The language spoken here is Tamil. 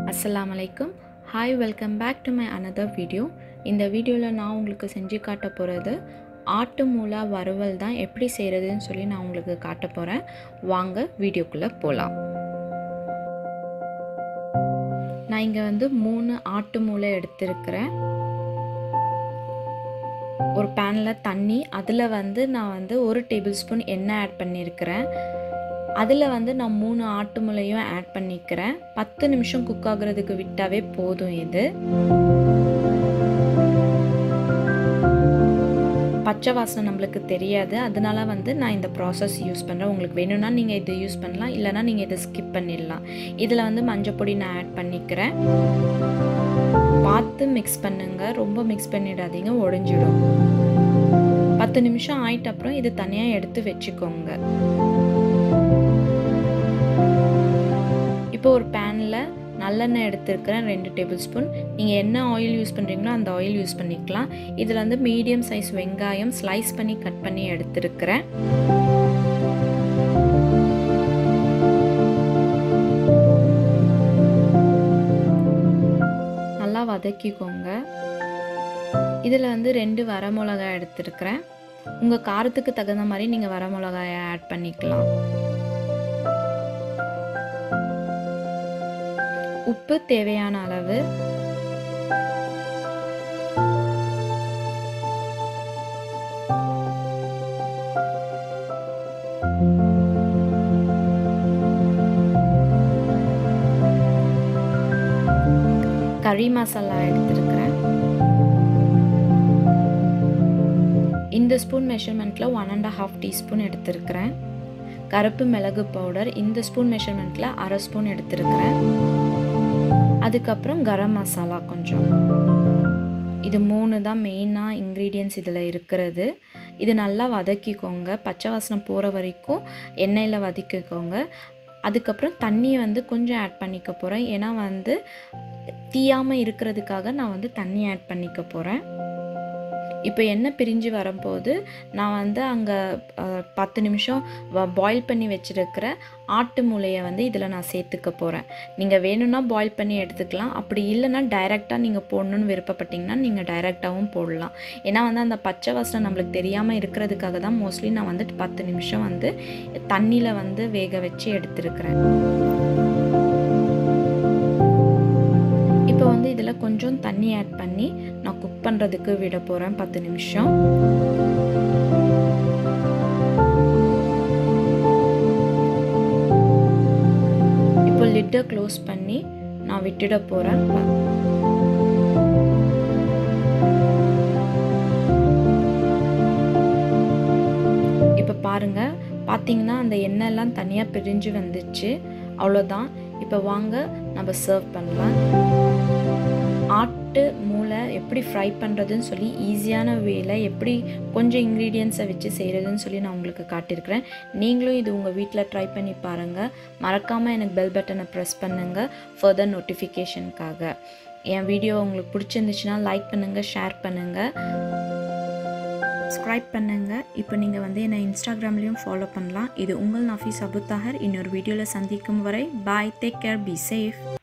அஸ்ஸலாமு அலைக்கும் hi welcome back to my another video இந்த வீடியோவில் நான் உங்களுக்கு செஞ்சு காட்ட போகிறது ஆட்டு மூலா வறுவல் தான் எப்படி செய்கிறதுன்னு சொல்லி நான் உங்களுக்கு காட்ட போகிறேன் வாங்க வீடியோக்குள்ளே போகலாம் நான் இங்கே வந்து மூணு ஆட்டு மூளை எடுத்திருக்கிறேன் ஒரு பேனில் தண்ணி அதில் வந்து நான் வந்து ஒரு டேபிள் ஸ்பூன் எண்ணெய் ஆட் பண்ணியிருக்கிறேன் அதில் வந்து நான் மூணு ஆட்டு முளையும் ஆட் பண்ணிக்கிறேன் பத்து நிமிஷம் குக் ஆகுறதுக்கு விட்டாவே போதும் இது பச்சை வாசனை நம்மளுக்கு தெரியாது அதனால வந்து நான் இந்த ப்ராசஸ் யூஸ் பண்ணுறேன் உங்களுக்கு வேணும்னா நீங்கள் இதை யூஸ் பண்ணலாம் இல்லைனா நீங்கள் இதை ஸ்கிப் பண்ணிடலாம் இதில் வந்து மஞ்சள் பொடி நான் ஆட் பண்ணிக்கிறேன் பார்த்து மிக்ஸ் பண்ணுங்க ரொம்ப மிக்ஸ் பண்ணிடாதீங்க உடஞ்சிடும் பத்து நிமிஷம் ஆயிட்ட அப்புறம் இது தனியாக எடுத்து வச்சுக்கோங்க இப்போ ஒரு பேனில் நல்லெண்ணெய் எடுத்துருக்கிறேன் ரெண்டு டேபிள் ஸ்பூன் நீங்கள் என்ன ஆயில் யூஸ் பண்ணுறீங்களோ அந்த ஆயில் யூஸ் பண்ணிக்கலாம் இதில் வந்து மீடியம் சைஸ் வெங்காயம் ஸ்லைஸ் பண்ணி கட் பண்ணி எடுத்துருக்கிறேன் நல்லா வதக்கிக்கோங்க இதில் வந்து ரெண்டு வரமிளகாய் எடுத்துருக்கிறேன் உங்கள் காரத்துக்கு தகுந்த மாதிரி நீங்கள் வரமிளகாயை ஆட் பண்ணிக்கலாம் உப்பு தேவையான அளவு கறி மசாலா எடுத்துருக்கிறேன் இந்த ஸ்பூன் மெஷர்மெண்ட்டில் ஒன் அண்ட் ஹாஃப் டீஸ்பூன் எடுத்திருக்கிறேன் கருப்பு மிளகு பவுடர் இந்த ஸ்பூன் மெஷர்மெண்ட்டில் அரை ஸ்பூன் எடுத்திருக்கிறேன் அதுக்கப்புறம் கரம் மசாலா கொஞ்சம் இது மூணு தான் மெயினாக இன்க்ரீடியன்ஸ் இதில் இருக்கிறது இது நல்லா வதக்கிக்கோங்க பச்சை வாசனை போகிற வரைக்கும் எண்ணெயில் வதக்கிக்கோங்க அதுக்கப்புறம் தண்ணியை வந்து கொஞ்சம் ஆட் பண்ணிக்க போகிறேன் ஏன்னா வந்து தீயாமல் இருக்கிறதுக்காக நான் வந்து தண்ணி ஆட் பண்ணிக்க போகிறேன் இப்போ எண்ணெய் பிரிஞ்சு வரும்போது நான் வந்து அங்கே பத்து நிமிஷம் பாயில் பண்ணி வச்சுருக்கிற ஆட்டு மூளையை வந்து இதில் நான் சேர்த்துக்க போகிறேன் நீங்கள் வேணும்னா பாயில் பண்ணி எடுத்துக்கலாம் அப்படி இல்லைன்னா டைரெக்டாக நீங்கள் போடணுன்னு விருப்பப்பட்டிங்கன்னா நீங்கள் டைரெக்டாகவும் போடலாம் ஏன்னா வந்து அந்த பச்சை வாசனை நம்மளுக்கு தெரியாமல் இருக்கிறதுக்காக தான் மோஸ்ட்லி நான் வந்து பத்து நிமிஷம் வந்து தண்ணியில் வந்து வேக வச்சு எடுத்துருக்கிறேன் இப்போ வந்து இதில் கொஞ்சம் தண்ணி ஆட் பண்ணி நான் குக் பண்ணுறதுக்கு விட போகிறேன் பத்து நிமிஷம் இப்போ லிட்டை க்ளோஸ் பண்ணி நான் விட்டுட போகிறேன் இப்போ பாருங்கள் பார்த்தீங்கன்னா அந்த எண்ணெய்லாம் தனியாக பிரிஞ்சு வந்துச்சு அவ்வளோதான் இப்போ வாங்க நம்ம சர்வ் பண்ணலாம் ஆட்டு மூளை எப்படி ஃப்ரை பண்ணுறதுன்னு சொல்லி ஈஸியான வேல எப்படி கொஞ்சம் இன்க்ரீடியன்ஸை வச்சு செய்கிறதுன்னு சொல்லி நான் உங்களுக்கு காட்டியிருக்கிறேன் நீங்களும் இது உங்கள் வீட்டில் ட்ரை பண்ணி பாருங்கள் மறக்காமல் எனக்கு பெல் பட்டனை ப்ரெஸ் பண்ணுங்கள் ஃபர்தர் நோட்டிஃபிகேஷனுக்காக என் வீடியோ உங்களுக்கு பிடிச்சிருந்துச்சுன்னா லைக் பண்ணுங்கள் ஷேர் பண்ணுங்கள் சப்ஸ்கிரைப் பண்ணுங்கள் இப்போ நீங்கள் வந்து என்னை இன்ஸ்டாகிராம்லேயும் ஃபாலோ பண்ணலாம் இது உங்கள் நஃபீஸ் அபுத்தாகர் இன்னொரு வீடியோவில் சந்திக்கும் வரை bye take care be safe